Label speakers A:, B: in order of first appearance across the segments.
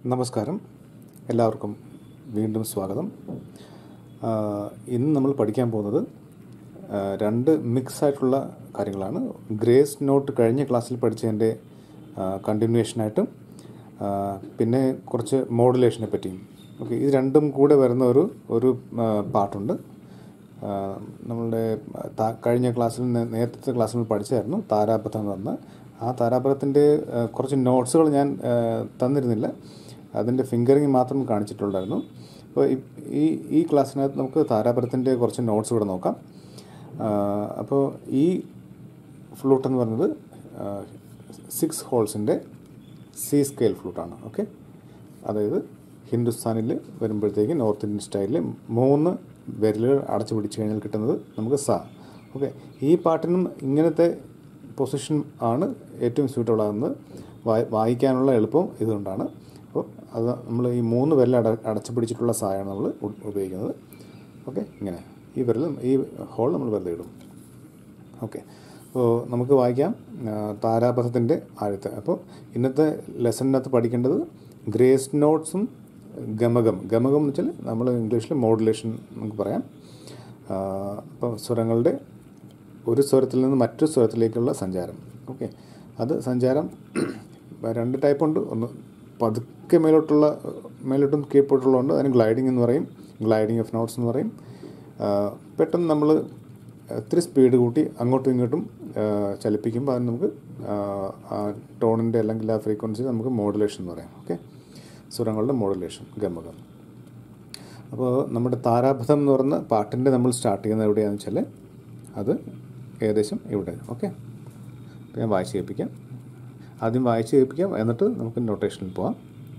A: നമസ്കാരം എല്ലാവർക്കും വീണ്ടും സ്വാഗതം ആ, ഇന്ന് നമ്മൾ പഠിക്കാൻ പോകുന്നത് ആ, രണ്ട് മിക്സ് ആയിട്ടുള്ള കാര്യങ്ങളാണ് ഗ്രേസ് നോട്ട് കഴിഞ്ഞ ക്ലാസ്സിൽ പഠിച്ചതിൻ്റെ കണ്ടിന്യൂഷനായിട്ടും ആ, പിന്നെ കുറച്ച് മോഡുലേഷനെ പറ്റിയും ഓക്കെ ഇത് രണ്ടും കൂടെ വരുന്ന ഒരു ഒരു ആ, പാട്ടുണ്ട് ആ, നമ്മളുടെ താ- കഴിഞ്ഞ ക്ലാസ്സിൽ നേ- നേരത്തെ ക്ലാസ്സിൽ നമ്മൾ പഠിച്ചായിരുന്നു താരാപഥം എന്ന് പറഞ്ഞ ആ താരാപഥത്തിൻ്റെ ആ, കുറച്ച് നോട്ട്സുകൾ ഞാൻ ആ, തന്നിരുന്നില്ല അതിൻ്റെ ഫിംഗറിങ് മാത്രം കാണിച്ചിട്ടുണ്ടായിരുന്നു അപ്പോൾ ഈ- ഈ ഈ ക്ലാസ്സിനകത്ത് നമുക്ക് താരാപഥത്തിൻ്റെ കുറച്ച് നോട്ട്സ് ഇവിടെ നോക്കാം ആ, അപ്പോൾ ഈ ഫ്ലൂട്ട് എന്ന് പറയുന്നത് സിക്സ് ഹോൾസിൻ്റെ സി സ്കെയിൽ ഫ്ലൂട്ടാണ് ഓക്കെ അതായത് ഹിന്ദുസ്ഥാനിൽ വരുമ്പോഴത്തേക്ക് നോർത്ത് ഇന്ത്യൻ സ്റ്റൈലിൽ മൂന്ന് വിരലുകൾ അടച്ചു പിടിച്ച് കഴിഞ്ഞാൽ കിട്ടുന്നത് നമുക്ക് സ ഓക്കെ ഈ പാട്ടിനും ഇങ്ങനത്തെ പൊസിഷൻ ആണ് ഏറ്റവും സ്യൂട്ടബിൾ ആകുന്നത് വായി വായിക്കാനുള്ള എളുപ്പം ഇതുകൊണ്ടാണ് അപ്പോൾ അത് നമ്മൾ ഈ മൂന്ന് വിരൽ അട അടച്ചു പിടിച്ചിട്ടുള്ള സായാണ് നമ്മൾ ഉ- ഉപയോഗിക്കുന്നത് ഓക്കെ ഇങ്ങനെ ഈ വിരൽ ഈ ഹോൾ നമ്മൾ വെറുതെ ഇടും ഓക്കെ അപ്പോൾ നമുക്ക് വായിക്കാം ആ, താരാപഥത്തിൻ്റെ ആഴത്ത് അപ്പോൾ ഇന്നത്തെ ലെസണിനകത്ത് പഠിക്കേണ്ടത് ഗ്രേസ് നോട്ട്സും ഗമകം ഗമകം എന്ന് വെച്ചാൽ നമ്മൾ ഇംഗ്ലീഷിൽ മോഡുലേഷൻ നമുക്ക് പറയാം ആ, അപ്പോൾ സ്വരങ്ങളുടെ ഒരു സ്വരത്തിൽ നിന്ന് മറ്റൊരു സ്വരത്തിലേക്കുള്ള സഞ്ചാരം ഓക്കെ അത് സഞ്ചാരം രണ്ട് ടൈപ്പ് ഉണ്ട് ഒന്ന് പതുക്കെ മേലോട്ടുള്ള മേലോട്ടും കീഴ്പോട്ടുള്ളതുണ്ട് അതിന് ഗ്ലൈഡിംഗ് എന്ന് പറയും ഗ്ലൈഡിംഗ് ഓഫ് നോട്ട്സ് എന്ന് പറയും ആ, പെട്ടെന്ന് നമ്മൾ ഒത്തിരി സ്പീഡ് കൂട്ടി അങ്ങോട്ടും ഇങ്ങോട്ടും ആ, ചലിപ്പിക്കുമ്പോൾ അതിന് നമുക്ക് ആ, ആ ടോണിൻ്റെ അല്ലെങ്കിൽ ആ ഫ്രീക്വൻസി നമുക്ക് മോഡുലേഷൻ എന്ന് പറയാം ഓക്കെ സ്വരങ്ങളുടെ മോഡുലേഷൻ ഗമകം അപ്പോൾ നമ്മുടെ താരാപഥം എന്ന് പറയുന്ന പാട്ടിൻ്റെ നമ്മൾ സ്റ്റാർട്ട് ചെയ്യുന്നത് എവിടെയാണെന്ന് വെച്ചാൽ അത് ഏകദേശം ഇവിടെ ഓക്കെ അപ്പോൾ ഞാൻ വായിച്ച് കേൾപ്പിക്കാം ആദ്യം വായിച്ച് കേൾപ്പിക്കാം എന്നിട്ട് നമുക്ക് നൊട്ടേഷനിൽ പോവാം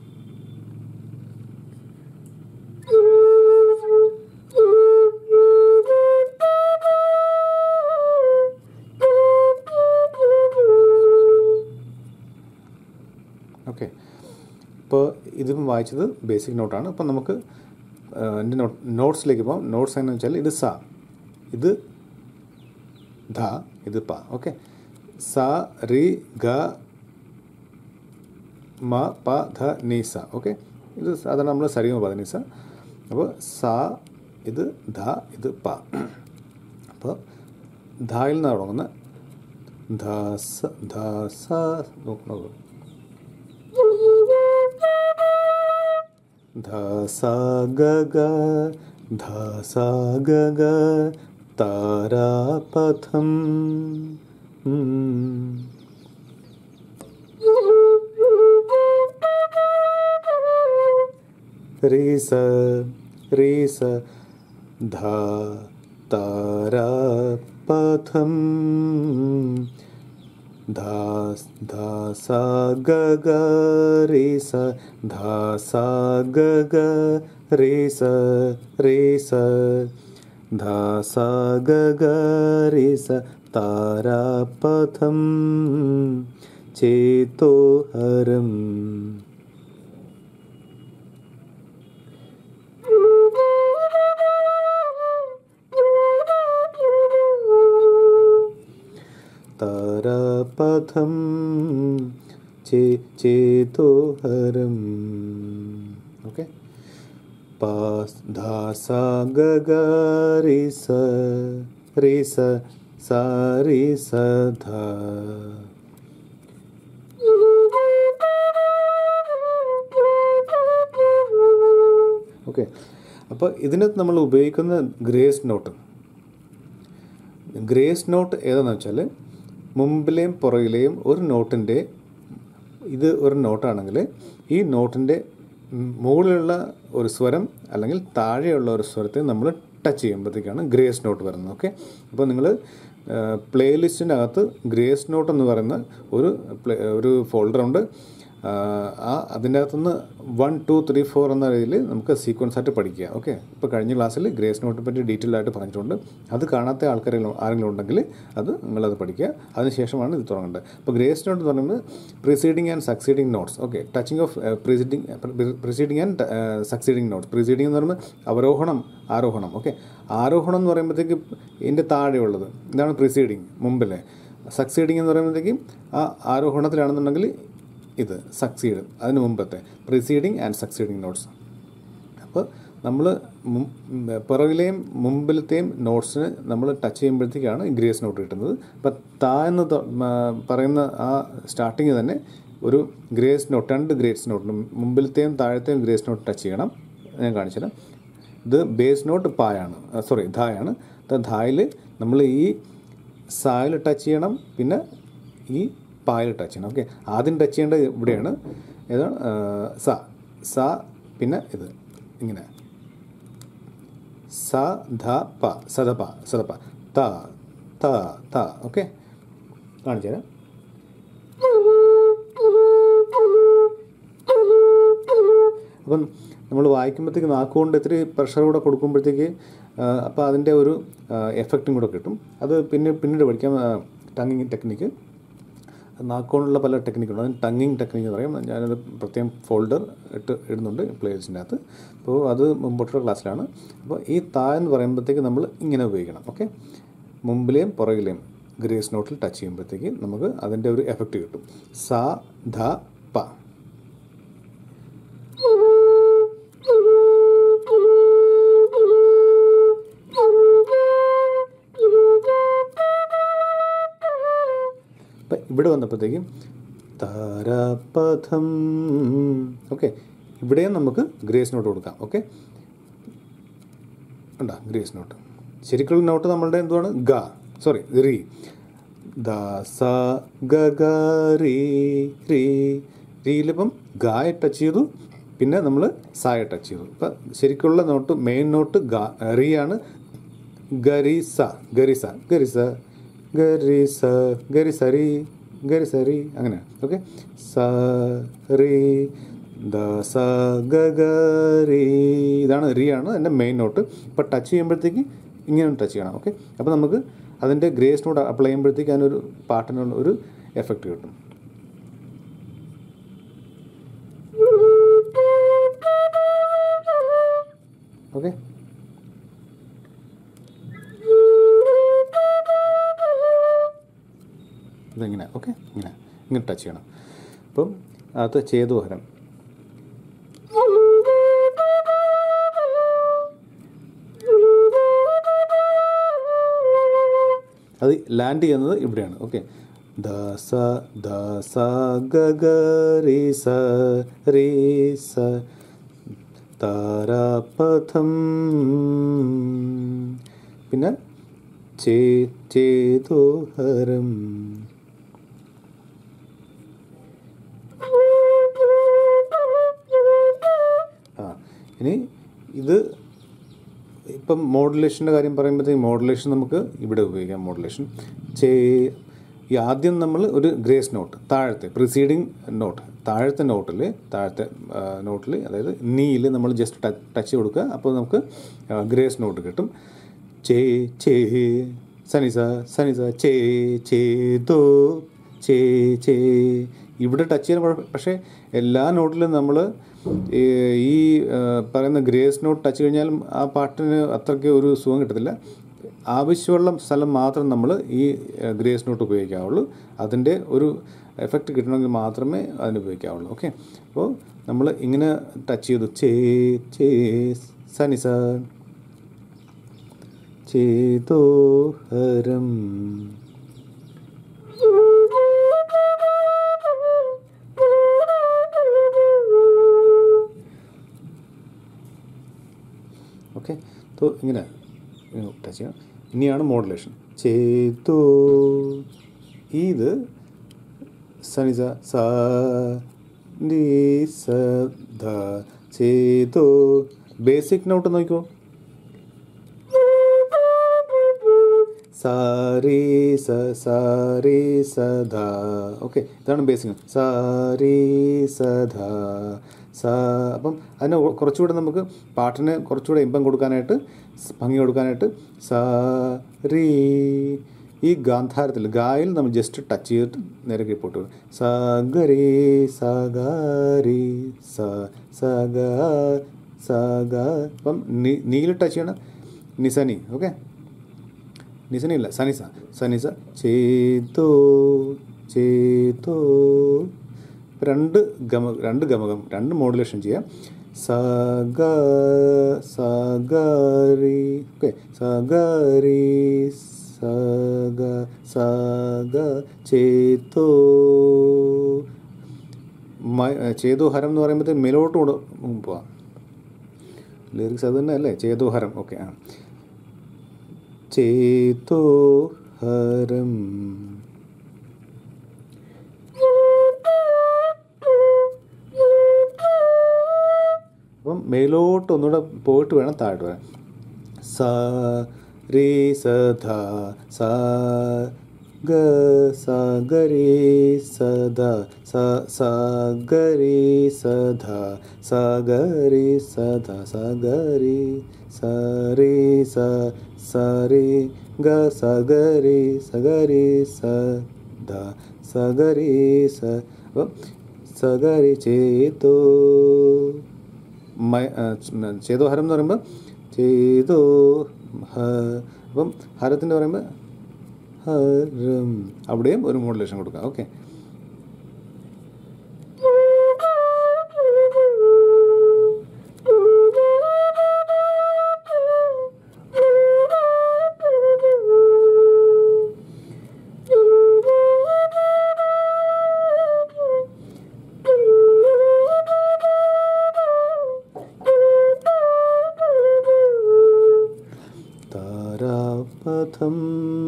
A: ഓക്കെ ഇപ്പോൾ ഇതും വായിച്ചത് ബേസിക് നോട്ടാണ് അപ്പം നമുക്ക് ആ, എൻ്റെ നോട്ട് നോട്ട്സിലേക്ക് പോകാം നോട്ട്സ് എന്ന് വെച്ചാൽ ഇത് സ ഇത് ധ ഇത് പ ഓക്കെ സ റി ഗ മ പ ധ നി സ ഓക്കെ ഇത് സാധാരണ നമ്മൾ സരിഗമ പ നി സ അപ്പോൾ സ ഇത് ധ ഇത് പ അപ്പോൾ ധായിൽ നിന്ന് തുടങ്ങുന്ന ധ സ ധ സ നോക്കണം ധ സ ഗ ഗ ധ സ ഗ ഗ താരാപഥം ഉം. രി സ രി സ ധ താരാപഥം धा धा सा ग ग रे स धा सा ग ग रे स रे स धा सा ग ग रे स तारापथं चेतोहरम् താരാപഥം ചേ ചേതോഹരം ഓക്കെ പാസ് ധാസ ഗഗ രി സ രി സ സ രി സ ധ ഓക്കെ അപ്പോൾ ഇതിനകത്ത് നമ്മൾ ഉപയോഗിക്കുന്ന ഗ്രേസ് നോട്ട് ഗ്രേസ് നോട്ട് ഏതാണെന്ന് വെച്ചാൽ മുമ്പിലെയും പുറകിലെയും ഒരു നോട്ടിൻ്റെ ഇത് ഒരു നോട്ടാണെങ്കിൽ ഈ നോട്ടിൻ്റെ മുകളിലുള്ള ഒരു സ്വരം അല്ലെങ്കിൽ താഴെയുള്ള ഒരു സ്വരത്തെ നമ്മൾ ടച്ച് ചെയ്യുമ്പോഴത്തേക്കാണ് ഗ്രേസ് നോട്ട് വരുന്നത് ഓക്കെ അപ്പോൾ നിങ്ങൾ പ്ലേലിസ്റ്റിനകത്ത് ഗ്രേസ് നോട്ട് എന്ന് പറയുന്ന ഒരു പ്ലേ ഒരു ഫോൾഡറുണ്ട് ആ അതിൻ്റെ അകത്തുനിന്ന് വൺ ടു ത്രീ ഫോർ എന്ന രീതിയിൽ നമുക്ക് സീക്വൻസ് ആയിട്ട് പഠിക്കുക ഓക്കെ ഇപ്പോൾ കഴിഞ്ഞ ക്ലാസ്സിൽ ഗ്രേസ് നോട്ടിനെ പറ്റി ഡീറ്റെയിൽ ആയിട്ട് പറഞ്ഞിട്ടുണ്ട് അത് കാണാത്ത ആൾക്കാർ ആരെങ്കിലും ഉണ്ടെങ്കിൽ അത് നിങ്ങളത് പഠിക്കുക അതിനുശേഷമാണ് ഇത് തുടങ്ങേണ്ടത് അപ്പോൾ ഗ്രേസ് നോട്ട് എന്ന് പറയുന്നത് preceding and succeeding notes okay touching of preceding preceding and succeeding notes preceding എന്ന് പറയുന്നത് അവരോഹണം ആരോഹണം ഓക്കെ ആരോഹണം എന്ന് പറയുമ്പോഴത്തേക്ക് ഇതിൻ്റെ താഴെയുള്ളത് ഇതാണ് പ്രിസീഡിങ് മുമ്പിലെ സക്സീഡിങ് എന്ന് പറയുമ്പോഴത്തേക്കും ആ ആരോഹണത്തിലാണെന്നുണ്ടെങ്കിൽ ഇത് സക്സീഡ് അതിന് മുമ്പത്തെ പ്രിസീഡിങ് ആൻഡ് സക്സീഡിങ് നോട്ട്സ് അപ്പോൾ നമ്മൾ പിറകിലെയും മുമ്പിലത്തെയും നോട്ട്സിന് നമ്മൾ ടച്ച് ചെയ്യുമ്പോഴത്തേക്കാണ് ഗ്രേസ് നോട്ട് കിട്ടുന്നത് അപ്പം താ എന്ന് ത- മ- പറയുന്ന ആ സ്റ്റാർട്ടിങ് തന്നെ ഒരു ഗ്രേസ് നോട്ട് രണ്ട് ഗ്രേസ് നോട്ടിന് മുമ്പിലത്തെയും താഴത്തെയും ഗ്രേസ് നോട്ട് ടച്ച് ചെയ്യണം ഞാൻ കാണിച്ചുതരാം ഇത് ബേസ് നോട്ട് പായാണ് സോറി ധായാണ് ധായിൽ നമ്മൾ ഈ സായിൽ ടച്ച് ചെയ്യണം പിന്നെ ഈ പായിൽ ടച്ച് ചെയ്യണം ഓക്കെ ആദ്യം ടച്ച് ചെയ്യേണ്ടത് ഇവിടെയാണ് ഏതാണ് ആ, സ സ പിന്നെ ഇത് ഇങ്ങനെ സ ധ പ സദപ സദപ ത ത ത ഓക്കെ കാണിച്ചു തരാം അപ്പം നമ്മൾ വായിക്കുമ്പോഴത്തേക്ക് നാക്കുകൊണ്ട് ഇത്തിരി പ്രഷർ കൂടെ കൊടുക്കുമ്പോഴത്തേക്ക് അപ്പോൾ അതിൻ്റെ ഒരു എഫക്റ്റും കൂടെ കിട്ടും അത് പിന്നെ പിന്നീട് പഠിക്കാം ടങ്ങിങ് ടെക്നിക്ക് നാക്കുകൊണ്ടുള്ള പല ടെക്നിക്കുണ്ട് അതിന് ടങ്ങിങ് ടെക്നിക്ക് എന്ന് പറയും ഞാനത് പ്രത്യേകം ഫോൾഡർ ഇട്ട് ഇടുന്നുണ്ട് പ്ലേലിസ്റ്റിൻ്റെ അകത്ത് അപ്പോൾ അത് മുമ്പോട്ടുള്ള ക്ലാസ്സിലാണ് അപ്പോൾ ഈ താ എന്ന് പറയുമ്പോഴത്തേക്ക് നമ്മൾ ഇങ്ങനെ ഉപയോഗിക്കണം ഓക്കെ മുമ്പിലെയും പുറകിലെയും ഗ്രേസ് നോട്ടിൽ ടച്ച് ചെയ്യുമ്പോഴത്തേക്ക് നമുക്ക് അതിൻ്റെ ഒരു എഫക്റ്റ് കിട്ടും സ ധ പ അപ്പം ഇവിടെ വന്നപ്പോഴത്തേക്കും താരാപഥം ഓക്കെ ഇവിടെയും നമുക്ക് ഗ്രേസ് നോട്ട് കൊടുക്കാം ഓക്കെ ഉണ്ടാ ഗ്രേസ് നോട്ട് ശരിക്കുള്ള നോട്ട് നമ്മളുടെ എന്തുവാണ് ഗ സോറി റീ ദ സ ഗ ഗ റീ റീ റീയിലിപ്പം ഗായ ടച്ച് ചെയ്തു പിന്നെ നമ്മൾ സായ ടച്ച് ചെയ്തു അപ്പം ശരിക്കുള്ള നോട്ട് മെയിൻ നോട്ട് ഗ റീ ആണ് ഗരിസ ഗരിസ ഗരിസ ഗരിസ ഗരിസരി ഗരിസരി അങ്ങനെ ഓക്കെ സ റീ ദ സ ഗ ഗ റീ ഇതാണ് റീ ആണ് എൻ്റെ മെയിൻ നോട്ട് ഇപ്പോൾ ടച്ച് ചെയ്യുമ്പോഴത്തേക്ക് ഇങ്ങനെ ടച്ച് ചെയ്യണം ഓക്കെ അപ്പോൾ നമുക്ക് അതിൻ്റെ ഗ്രേസ് നോട്ട് അപ്ലൈ ചെയ്യുമ്പോഴത്തേക്ക് അതിനൊരു പാട്ടിനുള്ള ഒരു എഫക്റ്റ് കിട്ടും ഓക്കെ ഇതിങ്ങനെ ഓക്കെ ഇങ്ങനെ ഇങ്ങനെ ടച്ച് ചെയ്യണം അപ്പം അത് ചെയ്തു വരാം അത് ലാൻഡ് ചെയ്യുന്നത് ഇവിടെയാണ് ഓക്കെ ദ സ ദ സ ഗ ഗ റി സ റി സ താരാപഥം പിന്നെ ചേ ചേതോഹരം ആ ഇനി ഇത് ഇപ്പം മോഡുലേഷൻ്റെ കാര്യം പറയുമ്പോഴത്തേക്ക് മോഡുലേഷൻ നമുക്ക് ഇവിടെ ഉപയോഗിക്കാം മോഡുലേഷൻ ചേ ഈ ആദ്യം നമ്മൾ ഒരു ഗ്രേസ് നോട്ട് താഴത്തെ പ്രിസീഡിങ് നോട്ട് താഴത്തെ നോട്ടിൽ താഴത്തെ നോട്ടിൽ അതായത് നീയിൽ നമ്മൾ ജസ്റ്റ് ടച്ച് കൊടുക്കുക അപ്പോൾ നമുക്ക് ഗ്രേസ് നോട്ട് കിട്ടും ചേ ചേ സനിസ സനിസ ചേ ചേ ദോ ചേ ചേ ഇവിടെ ടച്ച് ചെയ്യാൻ കുഴപ്പം പക്ഷേ എല്ലാ നോട്ടിലും നമ്മൾ ഈ ആ, പറയുന്ന ഗ്രേസ് നോട്ട് ടച്ച് കഴിഞ്ഞാലും ആ പാട്ടിന് അത്രയ്ക്ക് ഒരു സുഖം കിട്ടത്തില്ല ആവശ്യമുള്ള സ്ഥലം മാത്രം നമ്മൾ ഈ ആ, ഗ്രേസ് നോട്ട് ഉപയോഗിക്കാവുള്ളൂ അതിൻ്റെ ഒരു എഫക്റ്റ് കിട്ടണമെങ്കിൽ മാത്രമേ അതിന് ഉപയോഗിക്കാവുള്ളൂ ഓക്കെ അപ്പോൾ നമ്മൾ ഇങ്ങനെ ടച്ച് ചെയ്തു ചേ ചേ സനിസ ചേതോഹരം ഓക്കെ തോ ഇങ്ങനെ ടച്ച് ചെയ്യണം ഇനിയാണ് മോഡുലേഷൻ ചേതോ ഇത് സനിസ സ നീ സ ധ ചേതോ ബേസിക് നോട്ട് നോക്കിക്കോ സാരി സ സാരി സധ ഓക്കെ ഇതാണ് ബേസിക് സാരി സധ സ അപ്പം അതിന് കുറച്ചുകൂടെ നമുക്ക് പാട്ടിന് കുറച്ചുകൂടെ ഇമ്പം കൊടുക്കാനായിട്ട് സ് ഭംഗി കൊടുക്കാനായിട്ട് സാ രീ ഈ ഗാന്ധാരത്തിൽ ഗായിൽ നമ്മൾ ജസ്റ്റ് ടച്ച് ചെയ്തിട്ട് നേരെ കീപ്പോട്ട് വരും സ ഗരി സ ഗരി സ സ ഗ സ ഗ അപ്പം നീ നീയിൽ ടച്ച് ചെയ്യണം നിസനി ഓക്കെ നിസനില്ല സനിസ സനിസ ചേതോ ചേതോ രണ്ട് ഗമ രണ്ട് ഗമകം രണ്ട് മോഡുലേഷൻ ചെയ്യാം സ ഗ സ ഗ രി ഓക്കെ സ ഗ രി സ ഗ സ ഗ ചേതോ മ- ചേതോ ഹരം എന്ന് പറയുമ്പോഴത്തേക്ക് മേലോട്ട് കൂടെ പോവാം ലിറിക്സ് അത് തന്നെ അല്ലേ ചേതോ ഹരം ഓക്കെ ആ ചേതോ ഹരം അപ്പം മേലോട്ട് ഒന്നുകൂടെ പോയിട്ട് വേണം താഴോട്ട് വരാൻ സ രി സ ധ സ ഗ സ ഗ രി സ ധ സ സ ഗ രി സ ധ സ ഗ രി സ ധ സ ഗ രി സ രി സ സ രി ഗ സ ഗ രി സ ഗ രി സ ധ സ ഗ രി സ അപ്പം സ ഗ രി ചേതോ മയ ചേതോ ഹരം എന്ന് പറയുമ്പോൾ ചേതോ ഹ അപ്പം ഹരത്തിൻ്റെ പറയുമ്പോൾ ഹരം അവിടെയും ഒരു മോഡുലേഷൻ കൊടുക്കാം ഓക്കെ താരാപഥം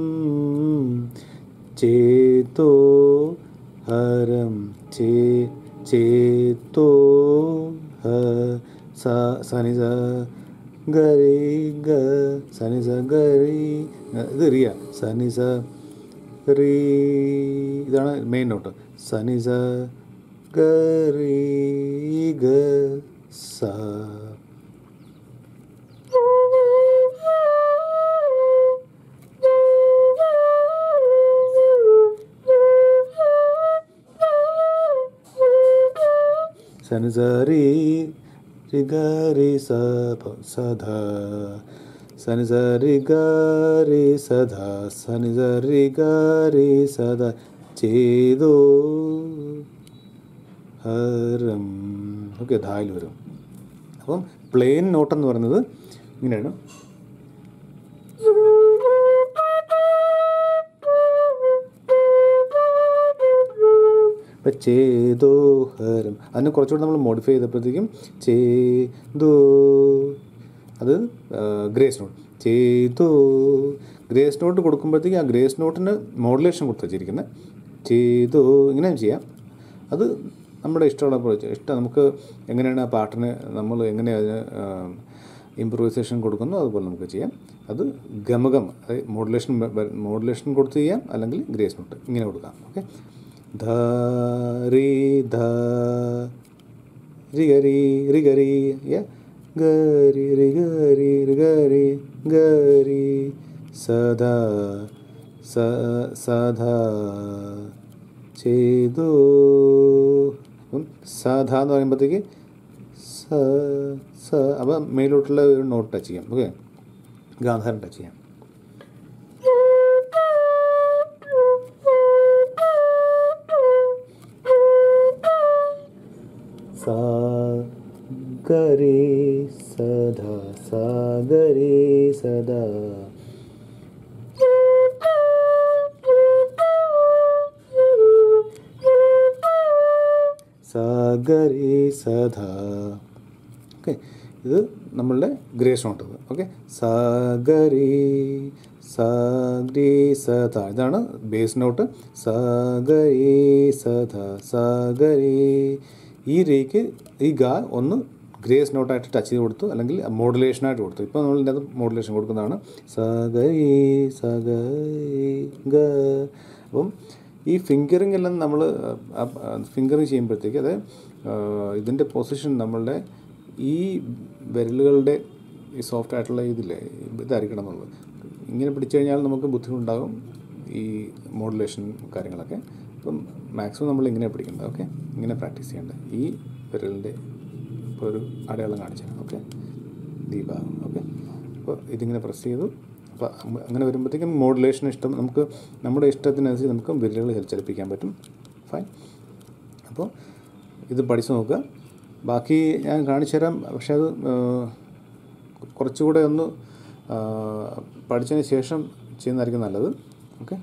A: ചേതോ ഹരം ചേ ചേതോ ഹ സ സനി സ ഗരി ഗ സനി സ ഗരി ഇത് റിയ സനി സ റീ ഇതാണ് മെയിൻ നോട്ട് സനി സ ഗരി ഗ സ സനി സ രി രി ഗ രി സ പ സ ധ സനി സ രി ഗ രി സ ധ സനി സ രി ഗ രി സ ധ ചേതോ ഹരം ഓക്കെ ധായിൽ വരും അപ്പം പ്ലെയിൻ നോട്ട് എന്ന് പറയുന്നത് ഇങ്ങനെയാണ് ഇപ്പം ചേതോ ഹരം അതിനെ കുറച്ചുകൂടി നമ്മൾ മോഡിഫൈ ചെയ്തപ്പോഴത്തേക്കും ചേതോ അത് ഗ്രേസ് നോട്ട് ചെയ്തു ഗ്രേസ് നോട്ട് കൊടുക്കുമ്പോഴത്തേക്ക് ആ ഗ്രേസ് നോട്ടിന് മോഡുലേഷൻ കൊടുത്ത് വെച്ചിരിക്കുന്നത് ചെയ്തു ഇങ്ങനെ ചെയ്യാം അത് നമ്മുടെ ഇഷ്ടമുള്ള പോലെ ചെയ്യാം. ഇഷ്ടം നമുക്ക് എങ്ങനെയാണ് ആ പാട്ടിന് നമ്മൾ എങ്ങനെ അതിന് ഇമ്പ്രൂവൈസേഷൻ കൊടുക്കുന്നോ അതുപോലെ നമുക്ക് ചെയ്യാം അത് ഗമകം അതായത് മോഡുലേഷൻ മോഡുലേഷൻ കൊടുത്ത് ചെയ്യാം അല്ലെങ്കിൽ ഗ്രേസ് നോട്ട് ഇങ്ങനെ കൊടുക്കാം ഓക്കെ ധ റി ധ രിഗരി രിഗരി യ ഗരി രിഗരി രിഗരി ഗരി സദാ സ സദാ ചെയ്തു അപ്പം സധ എന്ന് പറയുമ്പോഴത്തേക്ക് സ സ അപ്പം മേലോട്ടുള്ള ഒരു നോട്ട് ടച്ച് ചെയ്യാം ഓക്കെ ഗാന്ധാരം ടച്ച് ചെയ്യാം सा गरे सदा सा गरे सदा सा ഗരി സധ ഓക്കെ ഇത് നമ്മളുടെ ഗ്രേസ് നോട്ട് ഓക്കെ സഗരി സഗ്രി സധ ഇതാണ് ബേസ് നോട്ട് സഗരി സധ സഗരി ഈ രേക്ക് ഈ ഗ ഒന്ന് ഗ്രേസ് നോട്ടായിട്ട് ടച്ച് ചെയ്ത് കൊടുത്തു അല്ലെങ്കിൽ മോഡുലേഷനായിട്ട് കൊടുത്തു ഇപ്പോൾ നമ്മൾ ഇതിനകത്ത് മോഡുലേഷൻ കൊടുക്കുന്നതാണ് സഗരി സഗരി ഗ അപ്പം ഈ ഫിംഗറിംഗ് എല്ലാം നമ്മൾ ഫിംഗറിങ് ചെയ്യുമ്പോഴത്തേക്ക് അത് ഇതിൻ്റെ പൊസിഷൻ നമ്മളുടെ ഈ വിരലുകളുടെ ഈ സോഫ്റ്റ് ആയിട്ടുള്ള ഇതില്ലേ ഇതായിരിക്കണം എന്നുള്ളത് ഇങ്ങനെ പിടിച്ചു കഴിഞ്ഞാൽ നമുക്ക് ബുദ്ധിമുട്ടുണ്ടാകും ഈ മോഡുലേഷൻ കാര്യങ്ങളൊക്കെ അപ്പം മാക്സിമം നമ്മൾ ഇങ്ങനെ പിടിക്കേണ്ടത് ഓക്കെ ഇങ്ങനെ പ്രാക്ടീസ് ചെയ്യേണ്ടത് ഈ വിരലിൻ്റെ ഇപ്പോൾ ഒരു അടയാളം കാണിച്ചാൽ ഓക്കെ ദീപ ഓക്കെ അപ്പോൾ ഇതിങ്ങനെ പ്രസ് ചെയ്തു അപ്പോൾ അങ്ങനെ വരുമ്പോഴത്തേക്കും മോഡുലേഷൻ ഇഷ്ടം നമുക്ക് നമ്മുടെ ഇഷ്ടത്തിനനുസരിച്ച് നമുക്ക് വിരലുകൾ ചലിപ്പിക്കാൻ പറ്റും ഫൈൻ അപ്പോൾ ഇത് പഠിച്ചു നോക്കുക ബാക്കി ഞാൻ കാണിച്ചു തരാം പക്ഷേ അത് ആ, കുറച്ചുകൂടെ ഒന്ന് ആ, പഠിച്ചതിന് ശേഷം ചെയ്യുന്നതായിരിക്കും നല്ലത് ഓക്കെ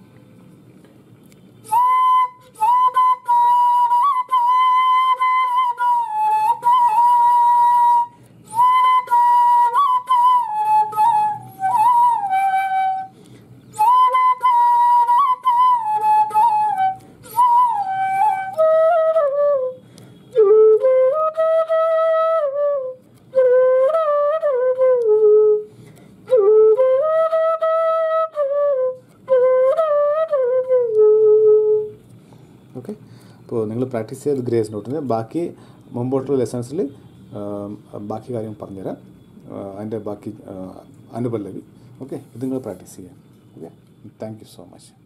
A: ഓക്കെ അപ്പോൾ നിങ്ങൾ പ്രാക്ടീസ് ചെയ്ത് ഗ്രേസ് നോട്ടിന് ബാക്കി മുമ്പോട്ടുള്ള ലെസൺസിൽ ബാക്കി കാര്യം പറഞ്ഞുതരാം ആ, അതിൻ്റെ ബാക്കി ആ, അനുപല്ലവി ഓക്കെ ഇത് നിങ്ങൾ പ്രാക്ടീസ് ചെയ്യാം okay thank you so much